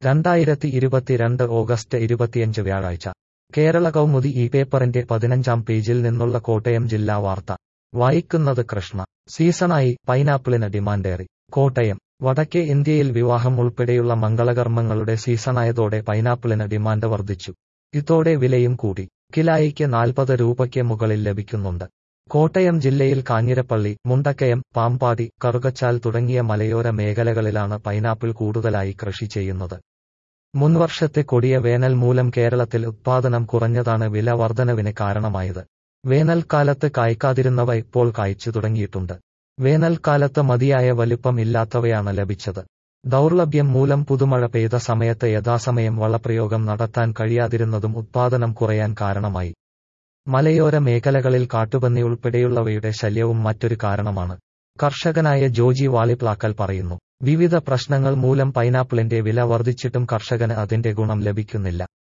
രണ്ടായിരത്തി ഇരുപത്തിരണ്ട് ഓഗസ്റ്റ് ഇരുപത്തിയഞ്ച് വ്യാഴാഴ്ച കേരള കൗമുദി ഈ പേപ്പറിന്റെ പതിനഞ്ചാം പേജിൽ നിന്നുള്ള കോട്ടയം ജില്ലാ വാർത്ത വായിക്കുന്നത് കൃഷ്ണ സീസണായി പൈനാപ്പിളിന് ഡിമാൻഡേറി കോട്ടയം വടക്കേ ഇന്ത്യയിൽ വിവാഹം ഉൾപ്പെടെയുള്ള മംഗളകർമ്മങ്ങളുടെ സീസണായതോടെ പൈനാപ്പിളിന് ഡിമാൻഡ് വർദ്ധിച്ചു ഇതോടെ വിലയും കൂടി കിലായിക്ക് നാൽപ്പത് രൂപയ്ക്ക് മുകളിൽ ലഭിക്കുന്നുണ്ട് കോട്ടയം ജില്ലയിൽ കാഞ്ഞിരപ്പള്ളി മുണ്ടക്കയം പാമ്പാടി കറുകച്ചാൽ തുടങ്ങിയ മലയോര മേഖലകളിലാണ് പൈനാപ്പിൾ കൂടുതലായി കൃഷി ചെയ്യുന്നത് മുൻവർഷത്തെ കൊടിയ വേനൽ മൂലം കേരളത്തിൽ ഉത്പാദനം കുറഞ്ഞതാണ് വില വർധനവിന് കാരണമായത് വേനൽക്കാലത്ത് കായ്ക്കാതിരുന്നവ ഇപ്പോൾ കായ്ച്ചു തുടങ്ങിയിട്ടുണ്ട് വേനൽക്കാലത്ത് മതിയായ വലിപ്പം ഇല്ലാത്തവയാണ് ലഭിച്ചത് ദൗർലഭ്യം മൂലം പുതുമഴ പെയ്ത സമയത്ത് യഥാസമയം വളപ്രയോഗം നടത്താൻ കഴിയാതിരുന്നതും ഉത്പാദനം കുറയാൻ കാരണമായി മലയോര മേഖലകളിൽ കാട്ടുപന്നി ഉൾപ്പെടെയുള്ളവയുടെ ശല്യവും മറ്റൊരു കാരണമാണ് കർഷകനായ ജോജി വാളിപ്ലാക്കൽ പറയുന്നു വിവിധ പ്രശ്നങ്ങൾ മൂലം പൈനാപ്പിളിന്റെ വില വർദ്ധിച്ചിട്ടും കർഷകന് അതിന്റെ ഗുണം ലഭിക്കുന്നില്ല